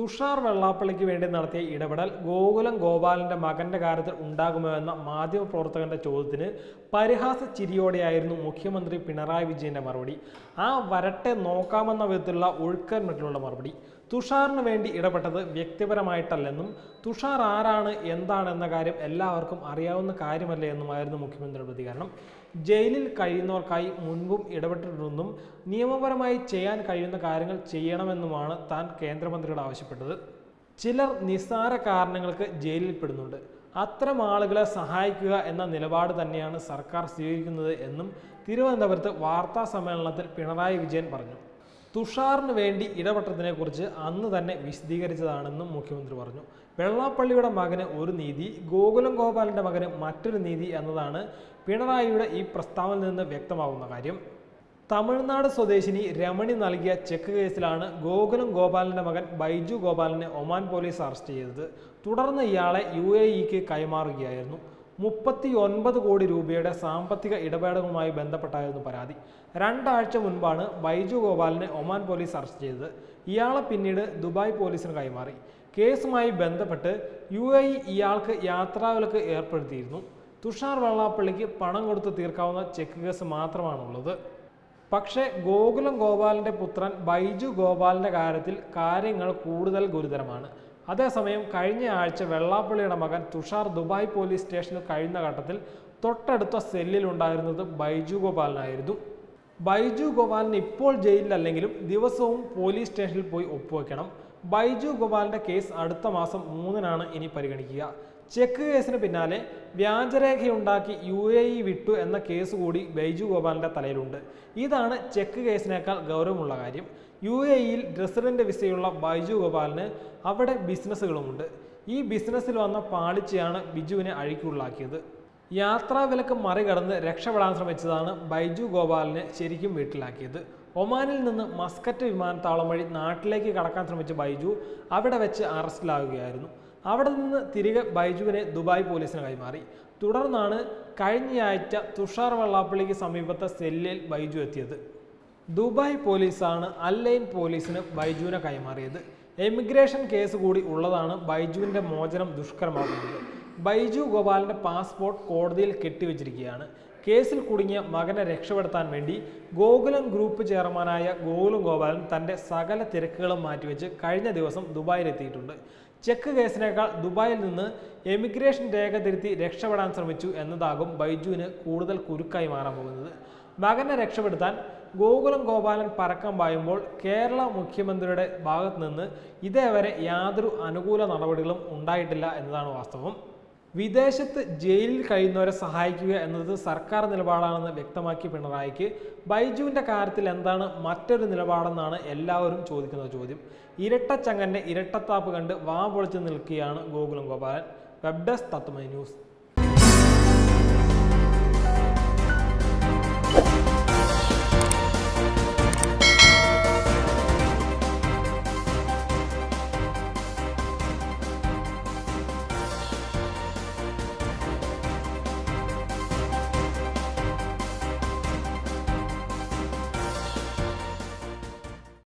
തുഷാർ വെള്ളാപ്പള്ളിക്ക് വേണ്ടി നടത്തിയ ഇടപെടൽ ഗോകുലം ഗോപാലന്റെ മകന്റെ കാര്യത്തിൽ ഉണ്ടാകുമോ എന്ന മാധ്യമപ്രവർത്തകന്റെ ചോദ്യത്തിന് പരിഹാസ ചിരിയോടെയായിരുന്നു മുഖ്യമന്ത്രി പിണറായി വിജയന്റെ മറുപടി ആ വരട്ടെ നോക്കാമെന്ന വിധത്തിലുള്ള ഒഴുക്കൻമറ്റിലുള്ള മറുപടി തുഷാറിന് വേണ്ടി ഇടപെട്ടത് വ്യക്തിപരമായിട്ടല്ലെന്നും തുഷാർ ആരാണ് എന്താണെന്ന കാര്യം എല്ലാവർക്കും അറിയാവുന്ന കാര്യമല്ലേ എന്നുമായിരുന്നു മുഖ്യമന്ത്രിയുടെ പ്രതികരണം ജയിലിൽ കഴിയുന്നവർക്കായി മുൻപും ഇടപെട്ടിട്ടുണ്ടെന്നും നിയമപരമായി ചെയ്യാൻ കഴിയുന്ന കാര്യങ്ങൾ ചെയ്യണമെന്നുമാണ് താൻ കേന്ദ്രമന്ത്രിയോട് ആവശ്യപ്പെട്ടത് ചിലർ നിസ്സാര കാരണങ്ങൾക്ക് ജയിലിൽ പെടുന്നുണ്ട് അത്തരം ആളുകളെ സഹായിക്കുക എന്ന നിലപാട് തന്നെയാണ് സർക്കാർ സ്വീകരിക്കുന്നത് എന്നും തിരുവനന്തപുരത്ത് വാർത്താ സമ്മേളനത്തിൽ പിണറായി വിജയൻ പറഞ്ഞു തുഷാറിന് വേണ്ടി ഇടപെട്ടതിനെക്കുറിച്ച് അന്ന് തന്നെ വിശദീകരിച്ചതാണെന്നും മുഖ്യമന്ത്രി പറഞ്ഞു വെള്ളാപ്പള്ളിയുടെ മകന് ഒരു നീതി ഗോകുലം ഗോപാലന്റെ മകന് മറ്റൊരു നീതി എന്നതാണ് പിണറായിയുടെ ഈ പ്രസ്താവനയിൽ നിന്ന് വ്യക്തമാകുന്ന കാര്യം തമിഴ്നാട് സ്വദേശിനി രമണി നൽകിയ ചെക്ക് കേസിലാണ് ഗോകുലം ഗോപാലന്റെ മകൻ ബൈജു ഗോപാലിനെ ഒമാൻ പോലീസ് അറസ്റ്റ് ചെയ്തത് തുടർന്ന് ഇയാളെ യു എ ഇക്ക് കൈമാറുകയായിരുന്നു മുപ്പത്തി ഒൻപത് കോടി രൂപയുടെ സാമ്പത്തിക ഇടപാടുകളുമായി ബന്ധപ്പെട്ടായിരുന്നു പരാതി രണ്ടാഴ്ച മുൻപാണ് ബൈജു ഗോപാലിനെ ഒമാൻ പോലീസ് അറസ്റ്റ് ചെയ്തത് ഇയാളെ പിന്നീട് ദുബായ് പോലീസിന് കൈമാറി കേസുമായി ബന്ധപ്പെട്ട് യു എ ഇ ഇയാൾക്ക് യാത്രാവിലക്ക് ഏർപ്പെടുത്തിയിരുന്നു തുഷാർ വെള്ളാപ്പള്ളിക്ക് പണം കൊടുത്ത് തീർക്കാവുന്ന ചെക്ക് കേസ് മാത്രമാണുള്ളത് പക്ഷേ ഗോകുലം ഗോപാലിന്റെ പുത്രൻ ബൈജു ഗോപാലിന്റെ കാര്യത്തിൽ കാര്യങ്ങൾ കൂടുതൽ ഗുരുതരമാണ് അതേസമയം കഴിഞ്ഞ ആഴ്ച വെള്ളാപ്പള്ളിയുടെ മകൻ തുഷാർ ദുബായ് പോലീസ് സ്റ്റേഷനിൽ കഴിയുന്ന ഘട്ടത്തിൽ തൊട്ടടുത്ത സെല്ലിൽ ഉണ്ടായിരുന്നത് ബൈജു ഗോപാലിനായിരുന്നു ബൈജു ഗോപാലിന് ഇപ്പോൾ ജയിലിലല്ലെങ്കിലും ദിവസവും പോലീസ് സ്റ്റേഷനിൽ പോയി ഒപ്പുവെക്കണം ബൈജു ഗോപാലിന്റെ കേസ് അടുത്ത മാസം മൂന്നിനാണ് ഇനി പരിഗണിക്കുക ചെക്ക് കേസിന് പിന്നാലെ വ്യാജരേഖയുണ്ടാക്കി യു എ ഇ വിട്ടു എന്ന കേസ് കൂടി ബൈജു ഗോപാലിന്റെ തലയിലുണ്ട് ഇതാണ് ചെക്ക് കേസിനേക്കാൾ ഗൗരവമുള്ള കാര്യം യു എ ഇയിൽ റെസിഡന്റ് വിസയുള്ള ബൈജു ഗോപാലിന് അവിടെ ബിസിനസ്സുകളുമുണ്ട് ഈ ബിസിനസ്സിൽ വന്ന പാളിച്ചയാണ് ബിജുവിനെ അഴിക്കുള്ளாക്കിയത് യാത്രാവിലക്ക് മറികടന്ന് രക്ഷപ്പെടാൻ ശ്രമിച്ചതാണ് ബൈജു ഗോപാലിനെ ശരിക്കും വീട്ടിലാക്കിയത് ഒമാനിൽ നിന്ന് മസ്കറ്റ് വിമാനത്താവളം വഴി നാട്ടിലേക്ക് കടക്കാൻ ശ്രമിച്ച ബൈജു അവിടെ വെച്ച് അറസ്റ്റിലാവുകയായിരുന്നു അവിടെ നിന്ന് തിരികെ ബൈജുവിനെ ദുബായ് പോലീസിന് കൈമാറി തുടർന്നാണ് കഴിഞ്ഞയാഴ്ച തുഷാർ വെള്ളാപ്പള്ളിക്ക് സമീപത്തെ സെല്ലിൽ ബൈജു എത്തിയത് ദുബായ് പോലീസാണ് അല്ലൈൻ പോലീസിന് ബൈജുവിനെ കൈമാറിയത് എമിഗ്രേഷൻ കേസ് കൂടി ഉള്ളതാണ് ബൈജുവിൻ്റെ മോചനം ദുഷ്കരമാക്കുന്നത് ബൈജു ഗോപാലിൻ്റെ പാസ്പോർട്ട് കോടതിയിൽ കെട്ടിവെച്ചിരിക്കുകയാണ് കേസിൽ കുടുങ്ങിയ മകനെ രക്ഷപ്പെടുത്താൻ വേണ്ടി ഗോകുലം ഗ്രൂപ്പ് ചെയർമാനായ ഗോകുലം ഗോപാലൻ തൻ്റെ സകല തിരക്കുകളും മാറ്റിവെച്ച് കഴിഞ്ഞ ദിവസം ദുബായിലെത്തിയിട്ടുണ്ട് ചെക്ക് കേസിനേക്കാൾ ദുബായിൽ നിന്ന് എമിഗ്രേഷൻ രേഖ തിരുത്തി രക്ഷപ്പെടാൻ ശ്രമിച്ചു എന്നതാകും ബൈജുവിന് കൂടുതൽ കുരുക്കായി മാറാൻ പോകുന്നത് മകനെ രക്ഷപ്പെടുത്താൻ ഗോകുലം ഗോപാലൻ പരക്കം പായുമ്പോൾ കേരള മുഖ്യമന്ത്രിയുടെ ഭാഗത്ത് നിന്ന് ഇതേവരെ യാതൊരു അനുകൂല നടപടികളും ഉണ്ടായിട്ടില്ല എന്നതാണ് വാസ്തവം വിദേശത്ത് ജയിലിൽ കഴിയുന്നവരെ സഹായിക്കുക എന്നത് സർക്കാർ നിലപാടാണെന്ന് വ്യക്തമാക്കിയ പിണറായിക്ക് ബൈജുവിൻ്റെ കാര്യത്തിൽ എന്താണ് മറ്റൊരു നിലപാടെന്നാണ് എല്ലാവരും ചോദിക്കുന്ന ചോദ്യം ഇരട്ടച്ചങ്ങൻ്റെ ഇരട്ടത്താപ്പ് കണ്ട് വാ പൊളിച്ച് നിൽക്കുകയാണ് Gokulam Gopalan web desk Tatwamayi news